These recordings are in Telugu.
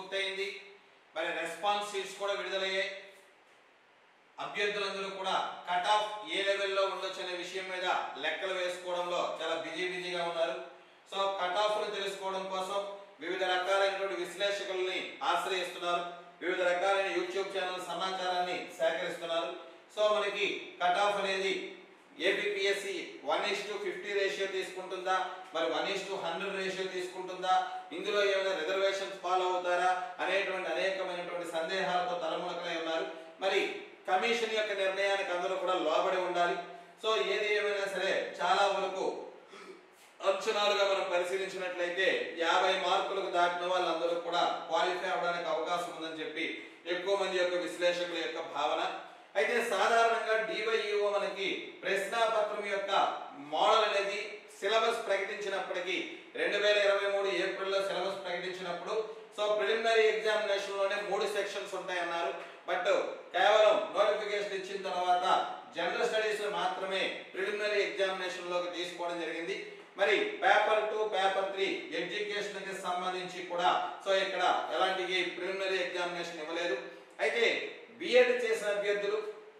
పూర్తయింది మరి రెస్పాన్స్ షీట్స్ కూడా విడుదలయ్యాయి అభ్యర్థులందరూ కూడా కట్ ఆఫ్ ఏ లెవెల్లో ఉండొచ్చు అనే విషయం మీద లెక్కలు వేసుకోవడంలో చాలా బిజీ బిజీగా ఉన్నారు సో కట్ ఆఫ్లు తెలుసుకోవడం కోసం వివిధ రకాలైనటువంటి విశ్లేషకుల్ని ఆశ్రయిస్తున్నారు వివిధ రకాలైన యూట్యూబ్ ఛానల్ సమాచారాన్ని సేకరిస్తున్నారు సో మనకి కట్ ఆఫ్ అనేది APPSC one is to fifty ratio తీసుకుంటుందా మరి one is to hundred ratio తీసుకుంటుందా ఇందులో ఏమైనా రిజర్వేషన్స్ ఫాలో అవుతారా అనేటువంటి అనేకమైనటువంటి సందేహాలతో తలమునకలై ఉన్నారు మరి కమిషన్ యొక్క నిర్ణయానికి అందరూ కూడా లోబడి ఉండాలి సో ఏది ఏమైనా సరే చాలా వరకు అంచనాలుగా మనం పరిశీలించినట్లయితే యాభై మార్కులకు దాటిన వాళ్ళందరూ కూడా క్వాలిఫై అవడానికి అవకాశం ఉందని చెప్పి ఎక్కువ మంది యొక్క విశ్లేషకుల యొక్క భావన అయితే సాధారణంగా డివైఈఓ మనకి ప్రశ్నాపత్రం యొక్క మోడల్ అనేది సిలబస్ ప్రకటించినప్పటికీ రెండు వేల ఇరవై మూడు ఏప్రిల్లో సిలబస్ ప్రకటించినప్పుడు సో ప్రిలిమినరీ ఎగ్జామినేషన్ లోనే మూడు సెక్షన్స్ ఉంటాయన్నారు బట్ కేవలం నోటిఫికేషన్ ఇచ్చిన తర్వాత జనరల్ స్టడీస్ మాత్రమే ప్రిలిమినరీ ఎగ్జామినేషన్ లోకి తీసుకోవడం జరిగింది మరి paper two paper three education కి సంబంధించి కూడా సో ఇక్కడ ఎలాంటి ప్రిలిమినరీ ఎగ్జామినేషన్ ఇవ్వలేదు అయితే బిఎడ్ చేసిన అభ్యర్థులు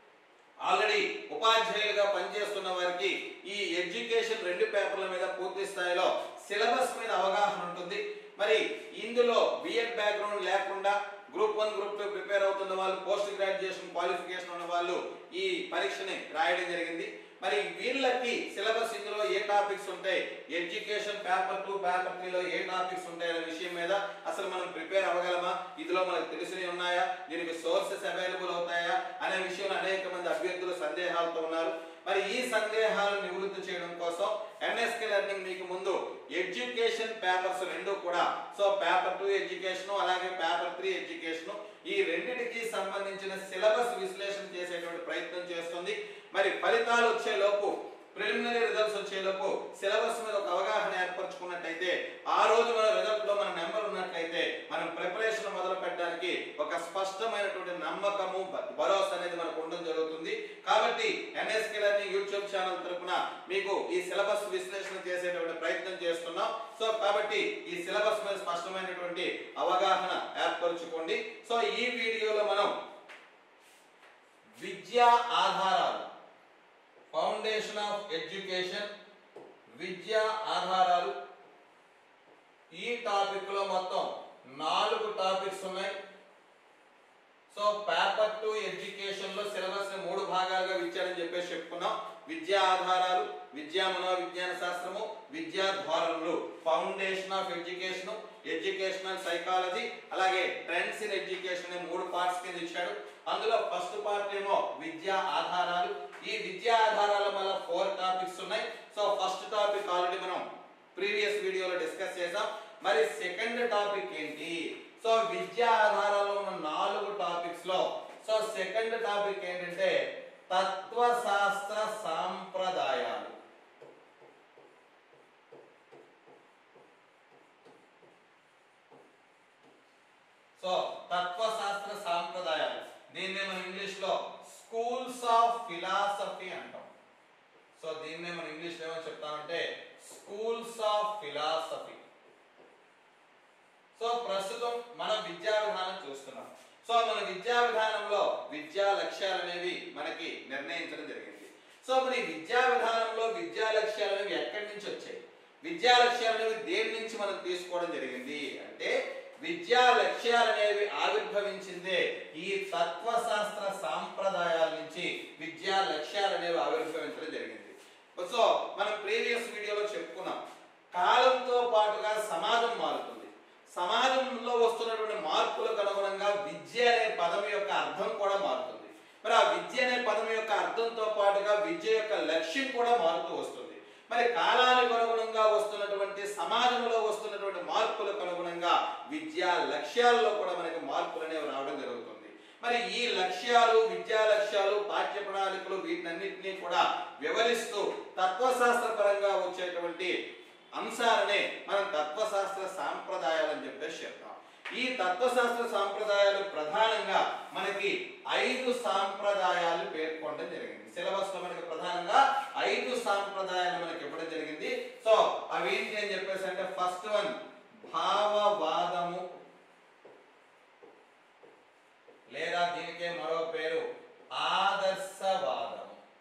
ఆల్రెడీ ఉపాధ్యాయులుగా పనిచేస్తున్న వారికి ఈ ఎడ్యుకేషన్ రెండు పేపర్ల మీద పూర్తి స్థాయిలో సిలబస్ మీద అవగాహన ఉంటుంది మరి ఇందులో బిఎడ్ బ్యాక్గ్రౌండ్ లేకుండా group one group two prepare అవుతున్న వాళ్ళు పోస్ట్ గ్రాడ్యుయేషన్ క్వాలిఫికేషన్ ఉన్న వాళ్ళు ఈ పరీక్షని రాయడం జరిగింది మరి వీళ్ళకి సిలబస్ ఇందులో ఏ టాపిక్స్ ఉంటాయి ఎడ్యుకేషన్ పేపర్ టూ పేపర్ త్రీలో ఏ టాపిక్స్ ఉంటాయి అనే విషయం మీద అసలు మనం ప్రిపేర్ అవ్వగలమా ఇందులో మనకు తెలిసినవి ఉన్నాయా దీనికి సోర్సెస్ అవైలబుల్ అవుతాయా అనే విషయంలో అనేక మంది అభ్యర్థులు సందేహాలతో ఉన్నారు మరి ఈ సందేహాలను నివృత్తి చేయడం కోసం ఎన్ఎస్కే లెర్నింగ్ మీకు ముందు ఎడ్యుకేషన్ పేపర్స్ రెండు కూడా సో పేపర్ టూ ఎడ్యుకేషన్ అలాగే పేపర్ త్రీ ఎడ్యుకేషన్ ఈ రెండింటికి సంబంధించిన సిలబస్ విశ్లేషణ చేసేటువంటి ప్రయత్నం చేస్తుంది మరి ఫలితాలు వచ్చే లోపు ప్రిలిమినరీ రిజల్ట్స్ వచ్చే లోపు సిలబస్ మీద ఒక అవగాహన ఏర్పరచుకున్నట్టయితే ఆ రోజు మన రిజల్ట్ లో మన నెంబర్ ఉన్నట్లయితే మనం ప్రిపరేషన్ మొదలు పెట్టడానికి ఒక స్పష్టమైనటువంటి నమ్మకము భ- భరోసా అనేది మనకు ఉండడం జరుగుతుంది కాబట్టి ఎన్ఎస్కే లెర్నింగ్ యూట్యూబ్ ఛానల్ తరపున మీకు ఈ సిలబస్ విశ్లేషణ చేసేటువంటి ప్రయత్నం చేస్తున్నాం సో కాబట్టి ఈ సిలబస్ మీద స్పష్టమైనటువంటి అవగాహన ఏర్పరచుకోండి సో ఈ వీడియోలో మనం విద్యా ఆధారాలు ఫౌండేషన్ ఆఫ్ ఎడ్యుకేషన్ విద్యా ఆధారాలు ఈ టాపిక్ లో మొత్తం నాలుగు టాపిక్స్ ఉన్నాయి సో పేపర్ టు ఎడ్యుకేషన్ లో సిలబస్ ని మూడు భాగాలుగా ఇచ్చారని చెప్పేసి చెప్పుకున్నాం విద్యా ఆధారాలు విద్యా మనోవిజ్ఞాన శాస్త్రము విద్యా ధోరణులు foundation of education educational psychology అలాగే ట్రెండ్స్ ఇన్ ఎడ్యుకేషన్ అనే మూడు పార్ట్స్ కింద ఇచ్చాడు అందులో ఫస్ట్ పార్ట్ ఏమో విద్యా ఆధారాలు ఈ విద్యా ఆధారాల వల్ల ఫోర్ టాపిక్స్ ఉన్నాయి సో ఫస్ట్ టాపిక్ ఆల్రెడీ మనం ప్రీవియస్ వీడియోలో డిస్కస్ చేసాం మరి సెకండ్ టాపిక్ ఏంటి సో విద్యా ఆధారాల్లో ఉన్న నాలుగు టాపిక్స్ లో సో సెకండ్ టాపిక్ ఏంటంటే తత్వశాస్త్ర సాంప్రదాయాలు సో తత్వశాస్త్ర సాంప్రదాయాలు దీన్నే మనం ఇంగ్లీష్ లో స్కూల్స్ ఆఫ్ ఫిలాసఫీ అంటాం సో దీన్నే మనం ఇంగ్లీష్ లో ఏమని చెప్తామంటే స్కూల్స్ ఆఫ్ ఫిలాసఫీ సో ప్రస్తుతం మన విద్యా విధానం చూస్తున్నాం సో మన విద్యా విధానంలో విద్యా లక్ష్యాలు అనేవి మనకి నిర్ణయించడం జరిగింది సో మరి విద్యా విధానంలో విద్యా లక్ష్యాలు అనేవి ఎక్కడి నుంచి వచ్చాయి విద్యా లక్ష్యాలు అనేవి దేని నుంచి మనం తీసుకోవడం జరిగింది అంటే విద్యా లక్ష్యాలు అనేవి ఆవిర్భవించిందే ఈ తత్వశాస్త్ర సాంప్రదాయాల నుంచి విద్యా లక్ష్యాలు అనేవి ఆవిర్భవించడం జరిగింది సో మనం ప్రీవియస్ వీడియోలో చెప్పుకున్నాం కాలంతో పాటుగా సమాజం మారుతుంది సమాజంలో వస్తున్నటువంటి మార్పులకు అనుగుణంగా విద్య అనే పదం యొక్క అర్థం కూడా మారుతుంది మరి ఆ విద్య అనే పదం యొక్క అర్థంతో పాటుగా విద్య యొక్క లక్ష్యం కూడా మారుతూ వస్తుంది మరి కాలానికి అనుగుణంగా వస్తున్నటువంటి సమాజంలో వస్తున్నటువంటి మార్పులకు అనుగుణంగా విద్యా లక్ష్యాల్లో కూడా మనకి మార్పులు అనేవి రావడం జరుగుతుంది మరి ఈ లక్ష్యాలు విద్యా లక్ష్యాలు పాఠ్య ప్రణాళికలు వీటన్నిటినీ కూడా వివరిస్తూ తత్వశాస్త్ర పరంగా వచ్చేటువంటి అంశాలనే మనం తత్వశాస్త్ర సాంప్రదాయాలు అని చెప్పేసి చెప్తాం ఈ తత్వశాస్త్ర సాంప్రదాయాలు ప్రధానంగా మనకి ఐదు సాంప్రదాయాలు పేర్కొనడం జరిగింది సిలబస్ లో మనకి ప్రధానంగా ఐదు సాంప్రదాయాలు మనకి ఇవ్వడం జరిగింది సో అవి ఏంటి అని చెప్పేసి అంటే ఫస్ట్ వన్ భావవాదము లేదా దీనికే మరో పేరు ఆదర్శవాదము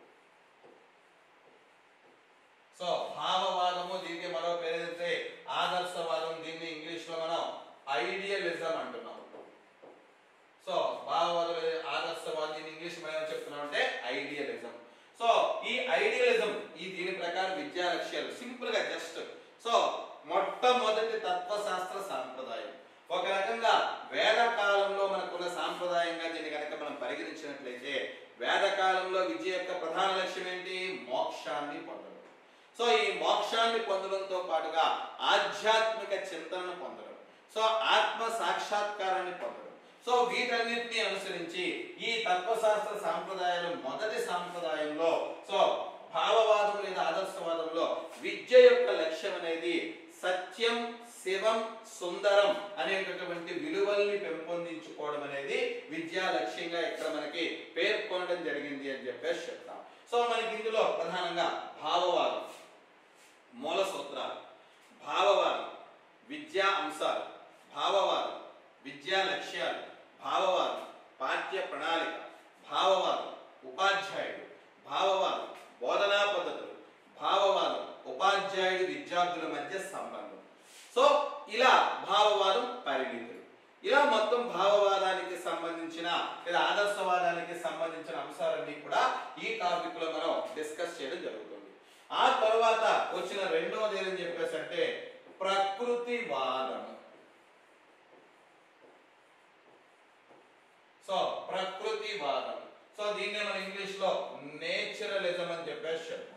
సో భావవాదము దీనికి మరో పేరు ఏంటంటే ఆదర్శవాదం దీన్ని ఇంగ్లీష్ లో మనం ఐడియలిజం అంటున్నాం సో భావవాదం లేదా ఆదర్శవాదం దీన్ని ఇంగ్లీష్ మనం ఏం చెప్తున్నాం అంటే ఐడియలిజం సో ఈ ఐడియలిజం ఈ దీని ప్రకారం విద్యా లక్ష్యాలు సింపుల్ గా జస్ట్ సో మొట్టమొదటి తత్వశాస్త్ర సాంప్రదాయం ఒక రకంగా వేద కాలంలో మనకున్న సాంప్రదాయంగా దీన్ని కనుక మనం పరిగణించినట్లయితే వేద కాలంలో విద్య యొక్క ప్రధాన లక్ష్యం ఏంటి మోక్షాన్ని పొందడం సో ఈ మోక్షాన్ని పొందడంతో పాటుగా ఆధ్యాత్మిక చింతనను పొందడం సో ఆత్మ సాక్షాత్కారాన్ని పొందడం సో వీటన్నిటిని అనుసరించి ఈ తత్వశాస్త్ర సాంప్రదాయాలు మొదటి సాంప్రదాయంలో సో భావవాదం లేదా ఆదర్శవాదంలో విద్య యొక్క లక్ష్యం అనేది సత్యం శివం సుందరం అనేటటువంటి విలువల్ని పెంపొందించుకోవడం అనేది విద్యా లక్ష్యంగా ఇక్కడ మనకి పేర్కొనడం జరిగింది అని చెప్పేసి చెప్తాం సో మనకి ఇందులో ప్రధానంగా భావవాదం మూల సూత్రాలు భావవాదం విద్యా అంశాలు భావవాదం విద్యా లక్ష్యాలు భావవాదం పాఠ్య ప్రణాళిక భావవాదం ఉపాధ్యాయుడు భావవాదం బోధనా పద్ధతులు భావవాదం ఉపాధ్యాయుడు విద్యార్థుల మధ్య సంబంధం సో ఇలా భావవాదం పరిమితులు ఇలా మొత్తం భావవాదానికి సంబంధించిన లేదా ఆదర్శవాదానికి సంబంధించిన అంశాలన్నీ కూడా ఈ టాపిక్ లో మనం డిస్కస్ చేయడం జరుగుతుంది ఆ తర్వాత వచ్చిన రెండవది ఏదని చెప్పేసి అంటే ప్రకృతివాదం సో ప్రకృతివాదం సో దీన్నే మన ఇంగ్లీష్ లో నేచురలిజం అని చెప్పేసి చెప్తాం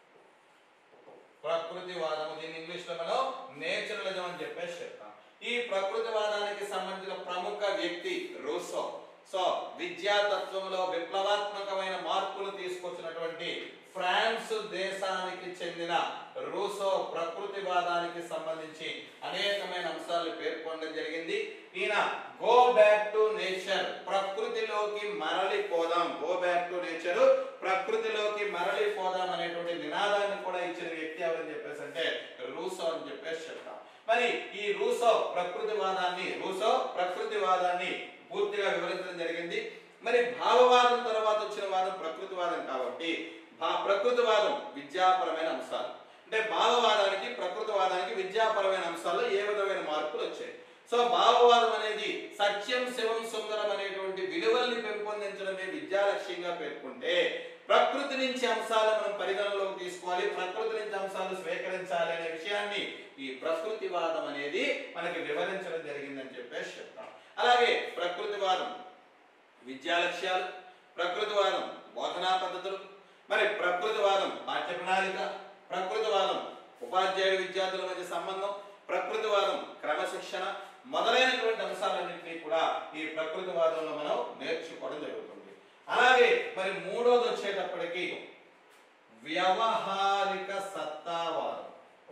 ప్రకృతివాదము దీన్ని ఇంగ్లీష్ లో మనం నేచురలిజం అని చెప్పేసి చెప్తాం ఈ ప్రకృతివాదానికి సంబంధించిన ప్రముఖ వ్యక్తి రూసో సో విద్యాతత్వంలో విప్లవాత్మకమైన మార్పులు తీసుకొచ్చినటువంటి ఫ్రాన్స్ దేశానికి చెందిన రూసో ప్రకృతివాదానికి సంబంధించి అనేకమైన అంశాలు పేర్కొనడం జరిగింది ఈయన గో బ్యాక్ టు నేచర్ ప్రకృతిలోకి మరలి పోదాం గో బ్యాక్ టు నేచర్ ప్రకృతిలోకి మరలి పోదాం అనేటువంటి నినాదాన్ని కూడా ఇచ్చిన వ్యక్తి ఎవరని చెప్పేసి అంటే రూసో అని చెప్పేసి చెప్తాం మరి ఈ రూసో ప్రకృతివాదాన్ని రూసో ప్రకృతివాదాన్ని పూర్తిగా వివరించడం జరిగింది మరి భావవాదం తర్వాత వచ్చిన వాదం ప్రకృతివాదం కాబట్టి భా- ప్రకృతివాదం విద్యాపరమైన అంశాలు అంటే భావవాదానికి ప్రకృతివాదానికి విద్యాపరమైన అంశాల్లో ఏ విధమైన మార్పులు వచ్చాయి సో భావవాదం అనేది సత్యం శివం సుందరం అనేటువంటి విలువల్ని పెంపొందించడమే విద్యా లక్ష్యంగా పేర్కొంటే ప్రకృతి నుంచి అంశాలు మనం పరిగణలోకి తీసుకోవాలి ప్రకృతి నుంచి అంశాలు స్వీకరించాలి అనే విషయాన్ని ఈ ప్రకృతివాదం అనేది మనకి వివరించడం జరిగిందని చెప్పేసి చెప్తాం అలాగే ప్రకృతివాదం విద్యా లక్ష్యాలు ప్రకృతివాదం బోధనా పద్ధతులు మరి ప్రకృతివాదం పాఠ్య ప్రణాళిక ప్రకృతివాదం ఉపాధ్యాయుడు విద్యార్థుల మధ్య సంబంధం ప్రకృతివాదం క్రమశిక్షణ మొదలైనటువంటి అంశాలన్నింటినీ కూడా ఈ ప్రకృతివాదంలో మనం నేర్చుకోవడం జరుగుతుంది అలాగే మరి మూడోది వచ్చేటప్పటికి వ్యవహారిక సత్తావాదం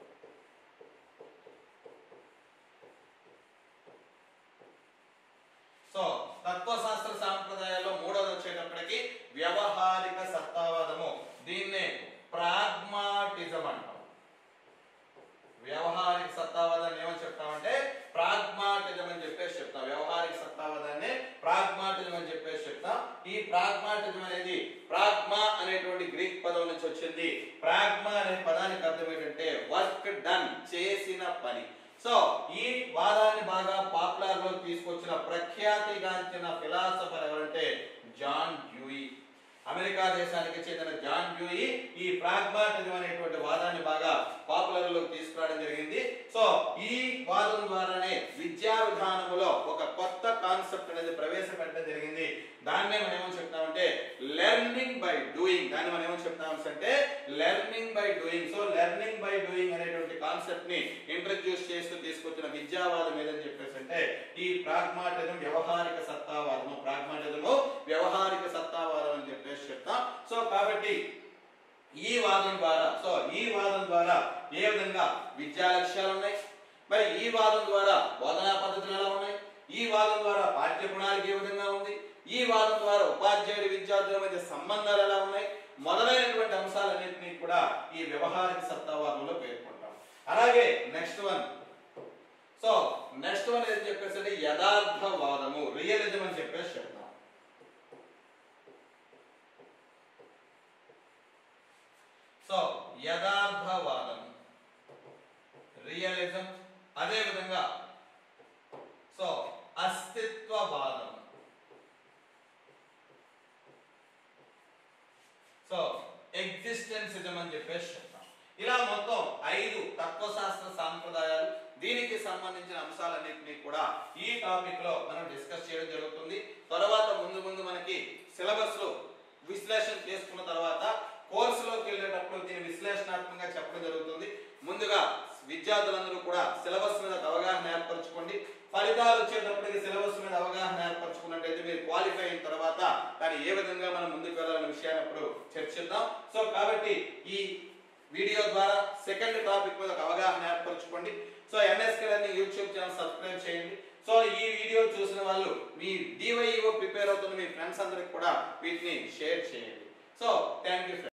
సో తత్వశాస్త్ర సాంప్రదాయాల్లో మూడోది వచ్చేటప్పటికి వ్యవహారిక సత్తావాదము దీన్నే ప్రాగ్మాటిజం అంటాం వ్యవహారిక సత్తావాదాన్ని ఏమని చెప్తామంటే ప్రాగ్మాటిజం అని చెప్పేసి చెప్తాం వ్యవహారిక సత్తావాదాన్ని ప్రాగ్మాటిజం అని చెప్పేసి చెప్తాం ఈ ప్రాగ్మాటిజం అనేది ప్రాగ్మా అనేటువంటి గ్రీక్ పదం నుంచి వచ్చింది ప్రాగ్మా అనే పదానికి అర్థం ఏంటంటే వర్క్ డన్ చేసిన పని సో ఈ వాదాన్ని బాగా పాపులర్ లో తీసుకొచ్చిన ప్రఖ్యాతిగాంచిన ఫిలాసఫర్ ఎవరంటే జాన్ డ్యూయి అమెరికా దేశానికి చెందిన జాన్ డ్యూయి ఈ ప్రాగ్మాటిజం అనేటువంటి వాదాన్ని బాగా పాపులర్ లోకి తీసుకురావడం జరిగింది సో ఈ వాదం ద్వారానే విద్యా విధానములో ఒక కొత్త కాన్సెప్ట్ అనేది ప్రవేశపెట్టడం జరిగింది దాన్నే మనం ఏమని చెప్తామంటే లెర్నింగ్ బై డూయింగ్ దాన్ని మనం ఏమని చెప్తామంటే learning by doing so learning by doing అనేటువంటి కాన్సెప్ట్ ని ఇంట్రడ్యూస్ చేస్తూ తీసుకొచ్చిన విద్యావాదం ఏదని చెప్పేసి అంటే ఈ ప్రాగ్మాటిజం వ్యవహారిక సత్తావాదము ప్రాగ్మాటిజము వ్యవహారిక సత్తావాదం అని చెప్పేసి చెప్తాం సో కాబట్టి ఈ వాదం ద్వారా సో ఈ వాదం ద్వారా ఏ విధంగా విద్యా లక్ష్యాలు ఉన్నాయి మరి ఈ వాదం ద్వారా బోధనా పద్ధతులు ఎలా ఉన్నాయి ఈ వాదం ద్వారా పాఠ్య ప్రణాళిక ఏ విధంగా ఉంది ఈ వాదం ద్వారా ఉపాధ్యాయుడి విద్యార్థుల మధ్య సంబంధాలు ఎలా ఉన్నాయి మొదలైనటువంటి అంశాలన్నింటినీ కూడా ఈ వ్యవహారిక సత్తావాదంలో పేర్కొంటాం అలాగే next one so next one ఏం చెప్పేసి అంటే యథార్థవాదము రియలిజం అని చెప్పేసి చెప్తాం యథార్థవాదం రియలిజం అదే విధంగా సో అస్తిత్వవాదం సో ఎగ్జిస్టెన్సిజం అని చెప్పేసి చెప్తాం ఇలా మొత్తం ఐదు తత్వశాస్త్ర సాంప్రదాయాలు దీనికి సంబంధించిన అంశాలన్నింటినీ కూడా ఈ టాపిక్ లో మనం డిస్కస్ చేయడం జరుగుతుంది తర్వాత ముందు ముందు మనకి సిలబస్ లో విశ్లేషణ చేసుకున్న తర్వాత కోర్సులోకి వెళ్ళేటప్పుడు దీన్ని విశ్లేషణాత్మకంగా చెప్పడం జరుగుతుంది ముందుగా విద్యార్థులందరూ కూడా సిలబస్ మీద ఒక అవగాహన ఏర్పరచుకోండి ఫలితాలు వచ్చేటప్పటికి సిలబస్ మీద అవగాహన ఏర్పరచుకున్నట్టయితే మీరు క్వాలిఫై అయిన తర్వాత కానీ ఏ విధంగా మనం ముందుకు వెళ్ళాలనే విషయాన్ని అప్పుడు చర్చిద్దాం సో కాబట్టి ఈ వీడియో ద్వారా సెకండ్ టాపిక్ మీద ఒక అవగాహన ఏర్పరచుకోండి so NSK learning YouTube channel subscribe చేయండి సో ఈ వీడియో చూసిన వాళ్ళు మీ డివైఓ ప్రిపేర్ అవుతున్న మీ ఫ్రెండ్స్ అందరికి కూడా వీటిని షేర్ చేయండి సో థ్యాంక్ యూ